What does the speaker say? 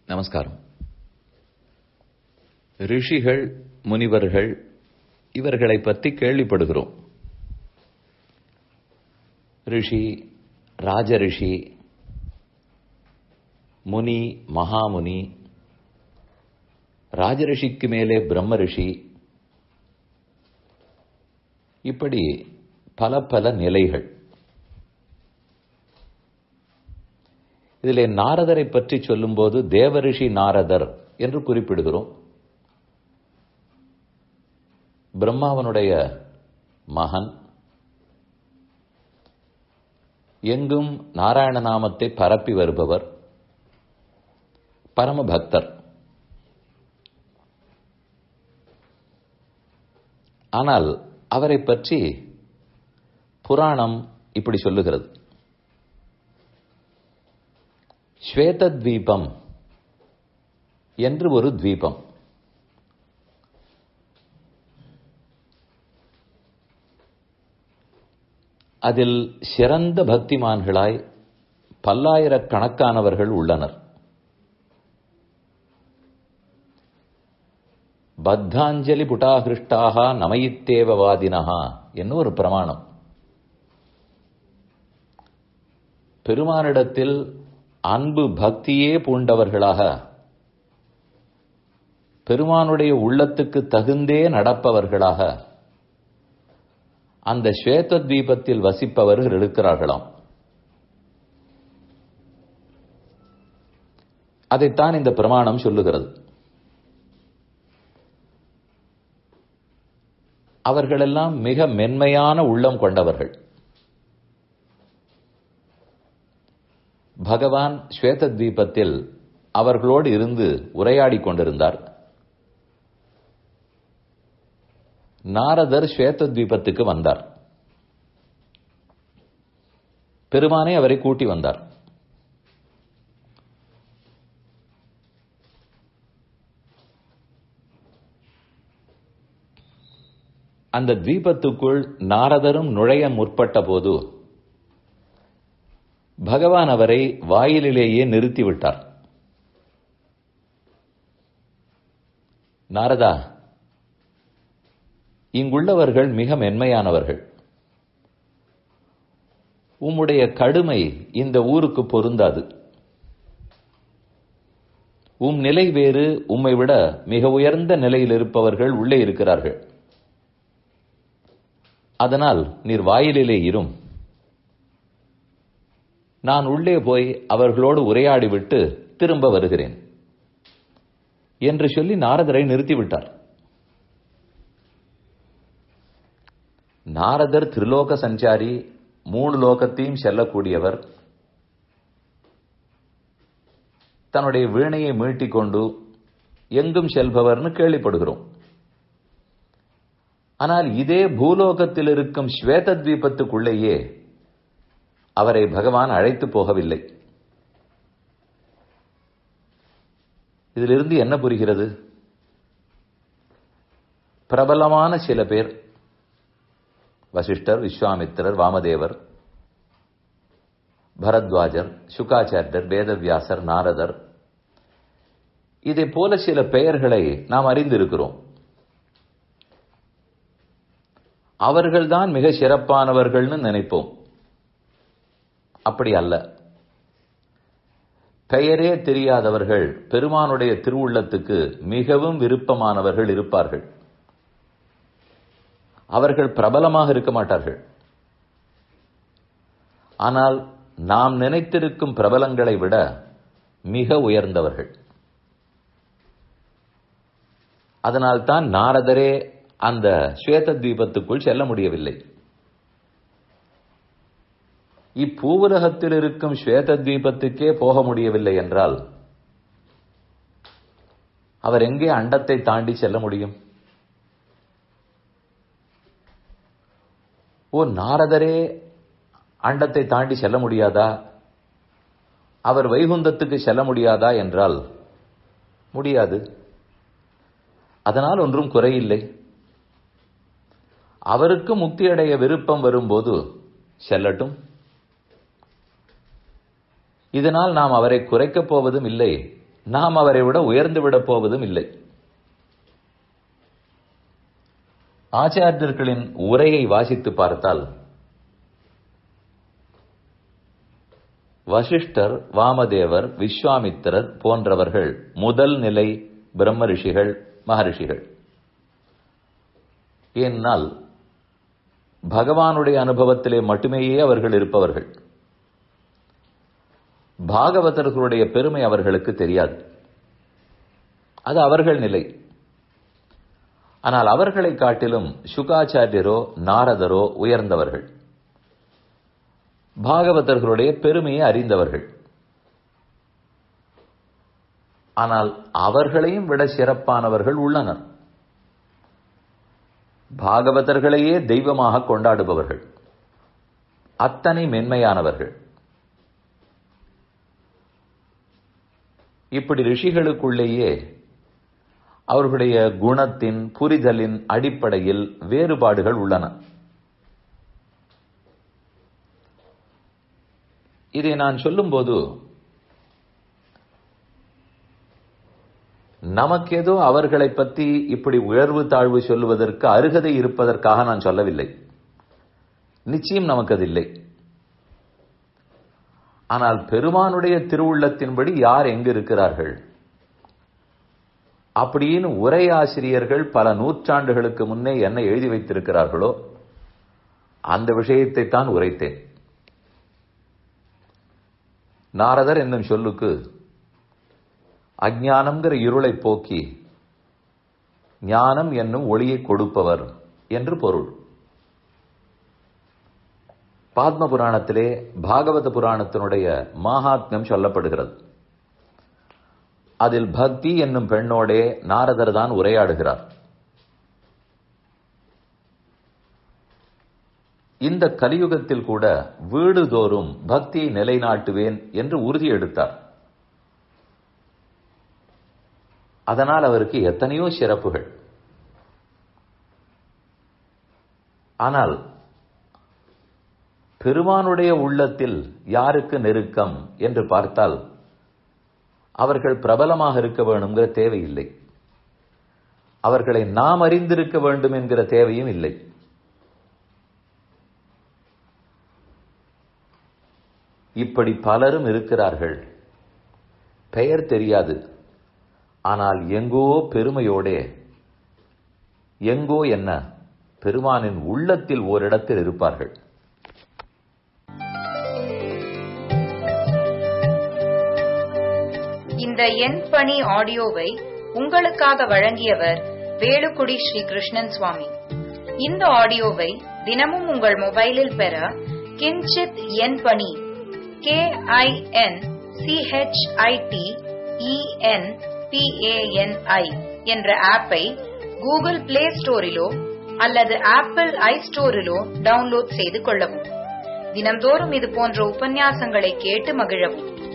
நமஸ்காரம் ரிஷிகள் முனிவர்கள் இவர்களை பற்றி கேள்விப்படுகிறோம் ரிஷி ராஜரிஷி முனி மகாமுனி ராஜரிஷிக்கு மேலே பிரம்ம ரிஷி இப்படி பல பல நிலைகள் இதிலே நாரதரை பற்றி சொல்லும்போது தேவரிஷி நாரதர் என்று குறிப்பிடுகிறோம் பிரம்மாவனுடைய மகன் எங்கும் நாராயண நாமத்தை பரப்பி வருபவர் பரம பக்தர் ஆனால் அவரை பற்றி புராணம் இப்படி சொல்லுகிறது ஸ்வேத தீபம் என்று ஒரு தீபம் அதில் சிறந்த பக்திமான்களாய் பல்லாயிரக்கணக்கானவர்கள் உள்ளனர் பத்தாஞ்சலி புட்டாகிருஷ்டாக நமயித்தேவவாதினஹா என்ன ஒரு பிரமாணம் பெருமானிடத்தில் அன்பு பக்தியே பூண்டவர்களாக பெருமானுடைய உள்ளத்துக்கு தகுந்தே நடப்பவர்களாக அந்த ஸ்வேத தீபத்தில் வசிப்பவர்கள் இருக்கிறார்களாம் அதைத்தான் இந்த பிரமாணம் சொல்லுகிறது அவர்களெல்லாம் மிக மென்மையான உள்ளம் கொண்டவர்கள் பகவான் ஸ்வேத தீபத்தில் அவர்களோடு இருந்து உரையாடி கொண்டிருந்தார் நாரதர் ஸ்வேத தீபத்துக்கு வந்தார் பெருமானே அவரை கூட்டி வந்தார் அந்த தீபத்துக்குள் நாரதரும் நுழைய முற்பட்ட போது பகவான் அவரை வாயிலிலேயே நிறுத்திவிட்டார் நாரதா இங்குள்ளவர்கள் மிக மென்மையானவர்கள் உம்முடைய கடுமை இந்த ஊருக்கு பொருந்தாது உம் நிலை வேறு உம்மை விட மிக உயர்ந்த நிலையில் இருப்பவர்கள் உள்ளே இருக்கிறார்கள் அதனால் நீர் வாயிலிலே இரும் நான் உள்ளே போய் அவர்களோடு உரையாடிவிட்டு திரும்ப வருகிறேன் என்று சொல்லி நாரதரை நிறுத்திவிட்டார் நாரதர் திரிலோக சஞ்சாரி மூணு லோகத்தையும் செல்லக்கூடியவர் தன்னுடைய வீணையை மீட்டிக் கொண்டு எங்கும் செல்பவர்னு கேள்விப்படுகிறோம் ஆனால் இதே பூலோகத்தில் இருக்கும் ஸ்வேத தீபத்துக்குள்ளேயே அவரை பகவான் அழைத்து போகவில்லை இதிலிருந்து என்ன புரிகிறது பிரபலமான சில பேர் வசிஷ்டர் விஸ்வாமித்திரர் வாமதேவர் பரத்வாஜர் சுகாச்சாரியர் வேதவியாசர் நாரதர் இதை போல சில பெயர்களை நாம் அறிந்திருக்கிறோம் அவர்கள்தான் மிக சிறப்பானவர்கள்னு நினைப்போம் அப்படி அல்ல பெயரே தெரியாதவர்கள் பெருமானுடைய திருவுள்ளத்துக்கு மிகவும் விருப்பமானவர்கள் இருப்பார்கள் அவர்கள் பிரபலமாக இருக்க மாட்டார்கள் ஆனால் நாம் நினைத்திருக்கும் பிரபலங்களை விட மிக உயர்ந்தவர்கள் அதனால்தான் நாரதரே அந்த ஸ்வேத தீபத்துக்குள் செல்ல முடியவில்லை இப்பூவுலகத்தில் இருக்கும் ஸ்வேத தீபத்துக்கே போக முடியவில்லை என்றால் அவர் எங்கே அண்டத்தை தாண்டி செல்ல முடியும் ஓ நாரதரே அண்டத்தை தாண்டி செல்ல முடியாதா அவர் வைகுந்தத்துக்கு செல்ல முடியாதா என்றால் முடியாது அதனால் ஒன்றும் குறையில்லை அவருக்கு முக்தி அடைய விருப்பம் வரும்போது செல்லட்டும் இதனால் நாம் அவரை குறைக்கப் போவதும் இல்லை நாம் அவரை விட உயர்ந்து விடப் போவதும் இல்லை ஆச்சாரியர்களின் உரையை வாசித்து பார்த்தால் வசிஷ்டர் வாமதேவர் விஸ்வாமித்திரர் போன்றவர்கள் முதல் நிலை பிரம்ம ரிஷிகள் மகரிஷிகள் ஏனால் பகவானுடைய அனுபவத்திலே மட்டுமேயே அவர்கள் இருப்பவர்கள் பாகவதர்களுடைய பெருமை அவர்களுக்கு தெரியாது அது அவர்கள் நிலை ஆனால் அவர்களை காட்டிலும் சுகாச்சாரியரோ நாரதரோ உயர்ந்தவர்கள் பாகவதர்களுடைய பெருமையை அறிந்தவர்கள் ஆனால் அவர்களையும் விட சிறப்பானவர்கள் உள்ளனர் பாகவதர்களையே தெய்வமாக கொண்டாடுபவர்கள் அத்தனை மென்மையானவர்கள் இப்படி ரிஷிகளுக்குள்ளேயே அவர்களுடைய குணத்தின் புரிதலின் அடிப்படையில் வேறுபாடுகள் உள்ளன இதை நான் சொல்லும்போது நமக்கேதோ அவர்களை பற்றி இப்படி உயர்வு தாழ்வு சொல்லுவதற்கு அருகதை இருப்பதற்காக நான் சொல்லவில்லை நிச்சயம் நமக்கு அது இல்லை ஆனால் பெருமானுடைய திருவுள்ளத்தின்படி யார் எங்கு இருக்கிறார்கள் அப்படின்னு உரையாசிரியர்கள் பல நூற்றாண்டுகளுக்கு முன்னே என்ன எழுதி வைத்திருக்கிறார்களோ அந்த விஷயத்தை தான் உரைத்தேன் நாரதர் என்னும் சொல்லுக்கு அஜானம்ங்கிற இருளை போக்கி ஞானம் என்னும் ஒளியை கொடுப்பவர் என்று பொருள் பாத்ம புராணத்திலே பாகவத புராணத்தினுடைய மாகாத்மியம் சொல்லப்படுகிறது அதில் பக்தி என்னும் பெண்ணோடே நாரதர் தான் உரையாடுகிறார் இந்த கலியுகத்தில் கூட வீடுதோறும் பக்தியை நிலைநாட்டுவேன் என்று உறுதி எடுத்தார் அதனால் அவருக்கு எத்தனையோ சிறப்புகள் ஆனால் பெருமானுடைய உள்ளத்தில் யாருக்கு நெருக்கம் என்று பார்த்தால் அவர்கள் பிரபலமாக இருக்க வேணுங்கிற தேவையில்லை அவர்களை நாம் அறிந்திருக்க வேண்டும் என்கிற தேவையும் இல்லை இப்படி பலரும் இருக்கிறார்கள் பெயர் தெரியாது ஆனால் எங்கோ பெருமையோடே எங்கோ என்ன பெருமானின் உள்ளத்தில் ஓரிடத்தில் இருப்பார்கள் இந்த எண் பணி ஆடியோவை உங்களுக்காக வழங்கியவர் வேலுக்குடி ஸ்ரீ கிருஷ்ணன் சுவாமி இந்த ஆடியோவை தினமும் உங்கள் மொபைலில் பெற கிஞ்சித் எண் பணி கே ஐ என் சிஹெச்ஐடி இஎன் பிஏஎன்ஐ என்ற ஆப்பை கூகுள் பிளே ஸ்டோரிலோ அல்லது ஆப்பிள் ஐ ஸ்டோரிலோ டவுன்லோட் செய்து கொள்ளவும் தினம்தோறும் இது போன்ற உபன்யாசங்களை கேட்டு மகிழவும்